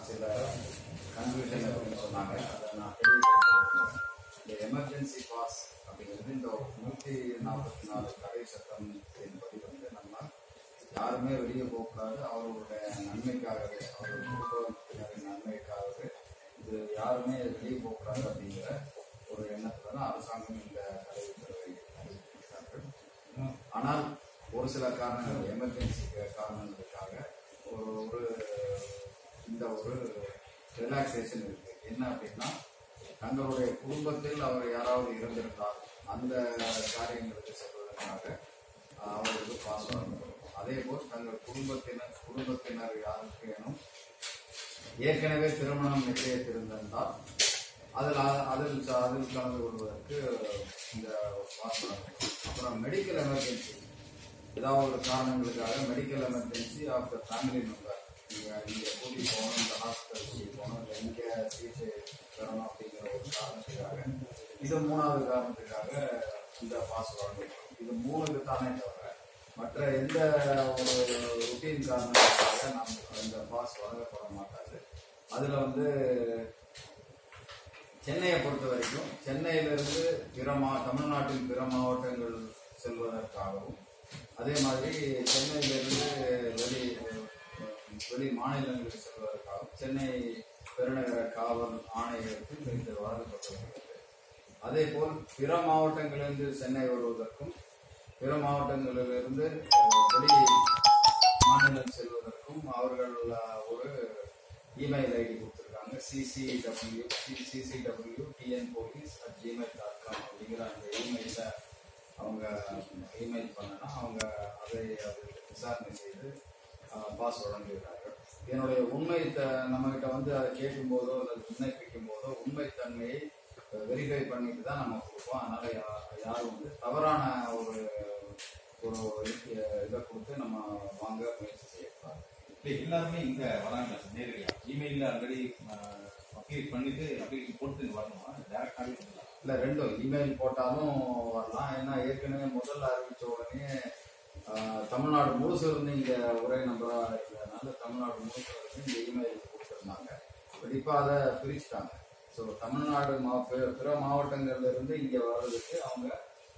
சில கன்ஃபியூஷன் அப்படின்னு சொன்னாங்க அதை நான் தெளிவுபடுத்துறேன். இந்த எமர்ஜென்சி பாஸ் அப்படிங்கிறது இந்த நூற்றி நாற்பத்தி நாலு தடை சட்டம் படி வந்து நம்ம யாருமே வெளியே போகக்கூடாது அவர்களுடைய நன்மைக்காகவே அவர்கள் குடும்பத்தினரின் நன்மைக்காகவே இது யாருமே வெளியே போகக்கூடாது அப்படிங்கிற ஒரு எண்ணத்துல தான் அரசாங்கம் இந்த தடை உத்தரவை அறிவித்திருக்கிறார்கள் ஆனால் ஒரு சில காரணங்கள் எமர்ஜென்சி காரணங்களுக்காக ஒரு ஒரு இந்த ஒரு ரிலாக்ஸேஷன் இருக்கு என்ன அப்படின்னா தங்களுடைய குடும்பத்தில் அவர் யாராவது இருந்திருந்தால் அந்த காரியங்களுக்கு செல்வதற்காக ஆஹ், அவர்களுக்கு பாஸ் வழங்கப்படும் அதே போல் தங்கள் குடும்பத்தினர் குடும்பத்தினர் யாருக்கேனும் ஏற்கனவே திருமணம் நிச்சயத்திருந்தால் அதில் அ- அதில் ச- அதில் கலந்து கொள்வதற்கு இந்த பாஸ் வழங்கப்படும் அப்புறம் மெடிக்கல் எமர்ஜென்சி ஏதாவது ஒரு காரணங்களுக்காக medical emergency of the family member நீங்கள் இங்கே கூட்டி போகணும் இந்த ஹாஸ்பிட்டல் கூட்டி போகணும் இல்லை இங்கே சிகிச்சை பெறணும் அப்படிங்கிற ஒரு காரணத்துக்காக இது மூணாவது காரணத்துக்காக இந்த பாஸ் வழங்கப்படும் இது மூணுக்கு தானே தவிர மற்ற எந்த ஒரு ருட்டீன் காரணங்களுக்காக நாம் இந்த பாஸ் வழங்கப்பட மாட்டாது அதில் வந்து சென்னையை பொறுத்த வரைக்கும் சென்னையிலிருந்து பிற மா தமிழ்நாட்டின் பிற மாவட்டங்கள் செல்வதற்காகவும் அதே மாதிரி சென்னையிலிருந்து வெளி வெளி மாநிலங்களுக்கு செல்வதற்காகவும் சென்னை பெருநகர காவல் ஆணையருக்கு இது வழங்கப்பட்டிருக்கிறது அதே போல் பிற மாவட்டங்களிலிருந்து சென்னை வருவதற்கும் பிற மாவட்டங்களிலிருந்து அஹ், வெளி மாநிலம் செல்வதற்கும் அவர்கள் அஹ், ஒரு இமெயில் ஐடி கொடுத்துருக்காங்க CCW CCW TN police at Gmail dot com அப்படிங்கிற அந்த இமெயில அவங்க இமெயில் பண்ணனா அவங்க அதை அது விசாரணை செய்து பாஸ் வழங்குகிறார்கள் என்னுடைய உண்மை த நம்மகிட்ட வந்து அதை கேட்கும்போதோ அல்லது விண்ணப்பிக்கும் போதோ உண்மைத்தன்மையை வெரிஃபை பண்ணிட்டு தான் நம்ம கொடுப்போம் அதனால யா- யாரும் வந்து தவறான ஒரு ஒரு இதை கொடுத்து நம்ம வாங்க முயற்சி செய்யக்கூடாது இல்லை எல்லாருமே இங்க வராங்க நேரடியா இமெயில்ல ஆல்ரெடி அப்டேட் பண்ணிட்டு அப்ளிகேஷன் போட்டு இங்க வரணுமா டேரக்டாகவே பண்ணலாம் இல்லை ரெண்டும் இமெயில் போட்டாலும் வரலாம் ஏன்னா ஏற்கனவே முதல்ல அறிவிச்ச உடனே ஆஹ், தமிழ்நாடு முழுசு இருந்து இங்கே ஒரே நம்பராக இருக்கிறதுனால தமிழ்நாடு முழுசு இருந்து இந்த இமெயில் கொடுத்துருந்தாங்க பட் இப்போ அதை பிரிச்சுட்டாங்க ஸோ தமிழ்நாடு மா பிற- பிற மாவட்டங்கள்ல இருந்து இங்கே வர்றதுக்கு அவங்க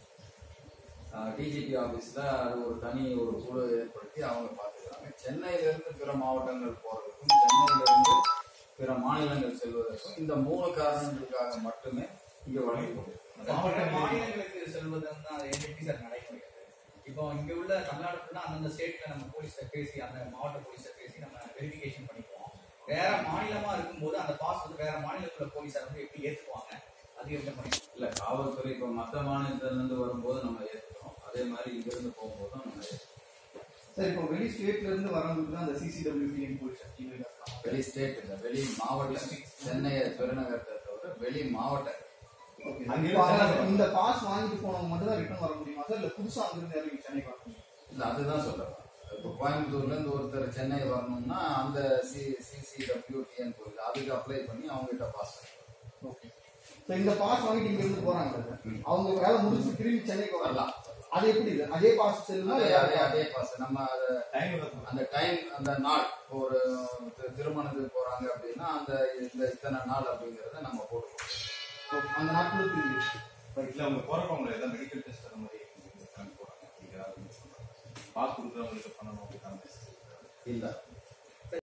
டிஜிபி ஆஃபீஸில் அது ஒரு தனி ஒரு குழு ஏற்படுத்தி அவங்க பார்த்துக்கிறாங்க சென்னையிலேருந்து பிற மாவட்டங்கள் போகிறதுக்கும் சென்னையிலேருந்து பிற மாநிலங்கள் செல்வதற்கும் இந்த மூணு காரணங்களுக்காக மட்டுமே இங்கே வழங்கி கொண்டிருக்கிறது மாவட்ட மாநிலங்களுக்கு செல்வது வந்து அது எப்படி சார் நடைமுறை அது? இப்போ இங்க உள்ள தமிழ்நாடு ஃபுல்லா அந்தந்த ஸ்டேட்ல நம்ம போலீஸ்ல பேசி அந்த மாவட்ட போலீஸ்ல பேசி நம்ம வெரிஃபிகேஷன் பண்ணிக்குவோம் வேற மாநிலமா இருக்கும்போது அந்த பாஸ் வந்து வேற மாநிலத்துல போலீஸார் வந்து எப்படி ஏத்துக்குவாங்க அது எந்த மாதிரி இல்ல காவல்துறை இப்போ மற்ற மாநிலத்துல இருந்து வரும்போது நம்ம ஏற்றுக்கிறோம் அதே மாதிரி இங்கிருந்து போகும்போதும் நம்ம ஏற்றுக்கிறோம் சார் இப்போ வெளி ஸ்டேட்ல இருந்து வரவங்களுக்கு தான் அந்த சிசிடபிள்யூ போலீஸ் இமெயில் வெளி ஸ்டேட் இல்ல வெளி மாவட்டம் சென்னை பெருநகரத்தை தவிர வெளி மாவட்டம் ஓகே அங்க இப்போ இருந்து அங்க இந்த பாஸ் வாங்கிட்டு போனவங்க மட்டும் தான் ரிட்டர்ன் வர முடியுமா சார் இல்ல புதுசா அங்கிருந்து இறங்கி சென்னை வர முடியுமா இல்ல அதுதான் சொல்றேன் இப்போ கோயம்புத்தூர்ல இருந்து ஒருத்தர் சென்னை வரணும்னா அந்த சி சிசிடபிள்யூடிஎன் கோயில் அதுக்கு அப்ளை பண்ணி அவங்ககிட்ட பாஸ் ஓகே ஸோ இந்த பாஸ் வாங்கிட்டு இங்க இருந்து போறாங்க சார் அவங்க வேலை முடிச்சு திரும்பி சென்னைக்கு வரலாம் வரலாம் அது எப்படி இது? அதே பாஸ் செல்லுமா அதே அதே அதே பாஸ் நம்ம அதை டைம் அந்த டைம் அந்த நாள் இப்போ ஒரு தி- திருமணத்துக்கு போறாங்க அப்படின்னா அந்த இந்த இத்தனை நாள் அப்படிங்கறத நம்ம போட்டுக்கணும் அந்த நாட்களுக்கு திரும்பி இல்ல அவங்க போறவங்க ஏதாவது மெடிக்கல் டெஸ்ட் அந்த மாதிரி கிளம்பி போறாங்க அப்படிங்கிறாங்க பாஸ் கொடுக்குறவங்களுக்கு பண்ணணும் அப்படிங்கிற இல்ல